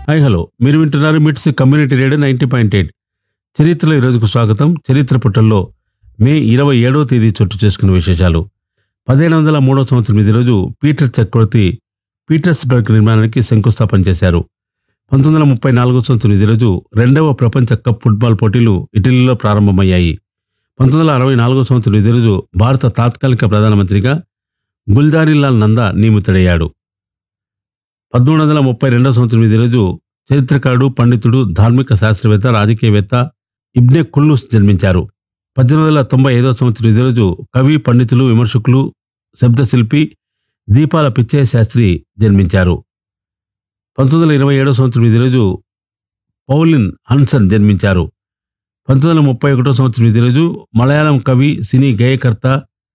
hi hello మీరు వింటున్నారు MITS community radio ninety point eight చరిత్రలో ఈరోజుకు స్వాగతం చరిత్ర పుటల్లో మే ఇరవై ఏడవ తేదీ చోటు చేసుకున్న విశేషాలు పదిహేను వందల మూడవ సంవత్సరం ఇది రోజు పీటర్ చక్రవర్తి పీటర్స్బర్గ్ నిర్మాణానికి శంకుస్థాపన చేశారు పంతొమ్మిది వందల ముప్పై నాలుగో సంవత్సరం ఇది రోజు రెండవ ప్రపంచ కప్ ఫుట్బాల్ పోటీలు ఇటలీలో ప్రారంభమయ్యాయి పంతొమ్మిది వందల అరవై నాలుగో సంవత్సరం ఇది రోజు భారత తాత్కాలిక ప్రధానమంత్రిగా గుల్దారీలాల్ నందా నియమితుడయ్యాడు పద్మూడు వందల ముప్పై రెండవ సంవత్సరం ఇది రోజు చరిత్రకారుడు పండితుడు ధార్మిక శాస్త్రవేత్త రాజకీయవేత్త ఇబ్నె కుల్లూస్ జన్మించారు పద్దెనిమిది వందల తొంభై ఐదవ సంవత్సరం ఇదే రోజు కవి పండితులు విమర్శకులు శబ్దశిల్పి దీపాల పిచ్చయ్య శాస్త్రి జన్మించారు పంతొమ్మిది వందల ఇరవై ఏడవ సంవత్సరం ఇదే రోజు పౌలిన్ హన్సన్ జన్మించారు పంతొమ్మిది వందల ముప్పై ఒకటో సంవత్సరం ఇదే రోజు మలయాళం కవి సినీ గేయకర్త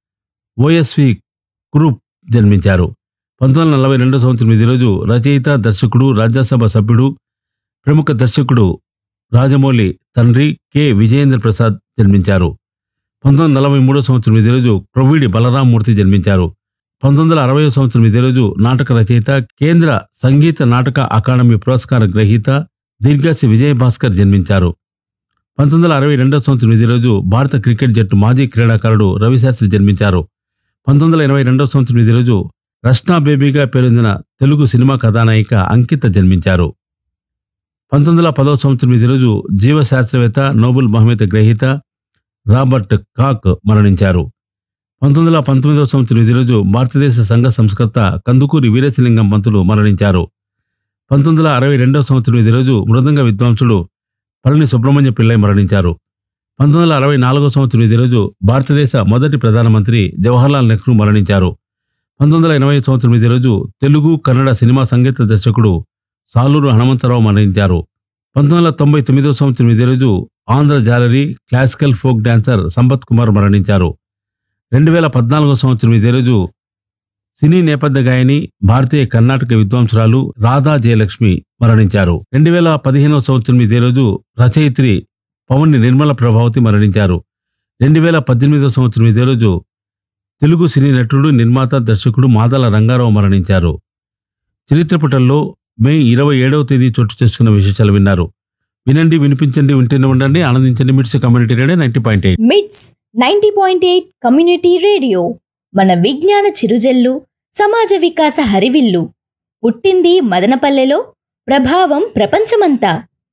ఓఎస్వి కురూప్ జన్మించారు పంతొమ్మిది వందల నలభై రెండో సంవత్సరం ఇదే రోజు రచయిత దర్శకుడు రాజ్యసభ సభ్యుడు ప్రముఖ దర్శకుడు రాజమౌళి తండ్రి కె విజయేంద్ర ప్రసాద్ జన్మించారు పంతొమ్మిది వందల నలభై మూడో సంవత్సరం ఇదే రోజు ప్రొవిడి బలరామూర్తి జన్మించారు పంతొమ్మిది వందల అరవై సంవత్సరం ఇదే రోజు నాటక రచయిత కేంద్ర సంగీత నాటక అకాడమీ పురస్కార గ్రహీత దీర్ఘాసి విజయ్ భాస్కర్ జన్మించారు పంతొమ్మిది వందల అరవై రెండో సంవత్సరం ఇదే రోజు భారత క్రికెట్ జట్టు మాజీ క్రీడాకారుడు రవిశాస్త్రి జన్మించారు పంతొమ్మిది వందల ఎనభై రెండో సంవత్సరం ఇదే రోజు రష్నా బేబీగా పేరొందిన తెలుగు సినిమా కథానాయిక అంకిత జన్మించారు పంతొమ్మిది వందల పదవ సంవత్సరం ఇదే రోజు జీవశాస్త్రవేత్త నోబెల్ బహుమతి గ్రహీత రాబర్ట్ కాక్ మరణించారు పంతొమ్మిది వందల పంతొమ్మిదవ సంవత్సరం ఇదే రోజు భారతదేశ సంఘ సంస్కర్త కందుకూరి వీరేశలింగం పంతులు మరణించారు పంతొమ్మిది వందల అరవై రెండవ సంవత్సరం ఇదే రోజు మృదంగ విద్వాంసుడు పళని సుబ్రహ్మణ్య పిల్లై మరణించారు పంతొమ్మిది వందల అరవై నాలుగో సంవత్సరం ఇదే రోజు భారతదేశ మొదటి ప్రధానమంత్రి జవహర్లాల్ నెహ్రూ మరణించారు పంతొమ్మిది వందల ఎనభై సంవత్సరం ఇదే రోజు తెలుగు కన్నడ సినిమా సంగీత దర్శకుడు సాలూరు హనుమంతరావు మరణించారు పంతొమ్మిది వందల తొంభై తొమ్మిదవ సంవత్సరం ఇదే రోజు ఆంధ్ర జాలరీ classical folk dancer Sampath Kumar మరణించారు రెండు వేల పద్నాలుగో సంవత్సరం ఇదే రోజు సినీ నేపథ్య గాయని భారతీయ కర్ణాటక విద్వాంసురాలు రాధా జయలక్ష్మి మరణించారు రెండు వేల పదిహేనవ సంవత్సరం ఇదే రోజు రచయిత్రి పవన్ నిర్మల ప్రభావతి మరణించారు రెండు వేల పద్దెనిమిదవ సంవత్సరం ఇదే రోజు తెలుగు సినీ నటుడు నిర్మాత దర్శకుడు మాదల రంగారావు మరణించారు చరిత్ర పుటల్లో మే ఇరవై ఏడవ తేదీ చోటు చేసుకున్న విశేషాలు విన్నారు వినండి వినిపించండి వింటూనే ఉండండి ఆనందించండి MITS community radio ninety point eight MITS ninety point eight community radio మన విజ్ఞాన చిరుజల్లు సమాజ వికాస హరివిల్లు పుట్టింది మదనపల్లెలో ప్రభావం ప్రపంచమంతా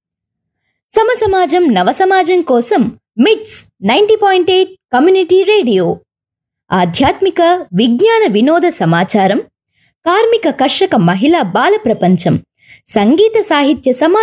సమసమాజం నవసమాజం కోసం MITS ninety point eight community radio ఆధ్యాత్మిక విజ్ఞాన వినోద సమాచారం కార్మిక కర్షక మహిళా బాల ప్రపంచం సంగీత సాహిత్య సమా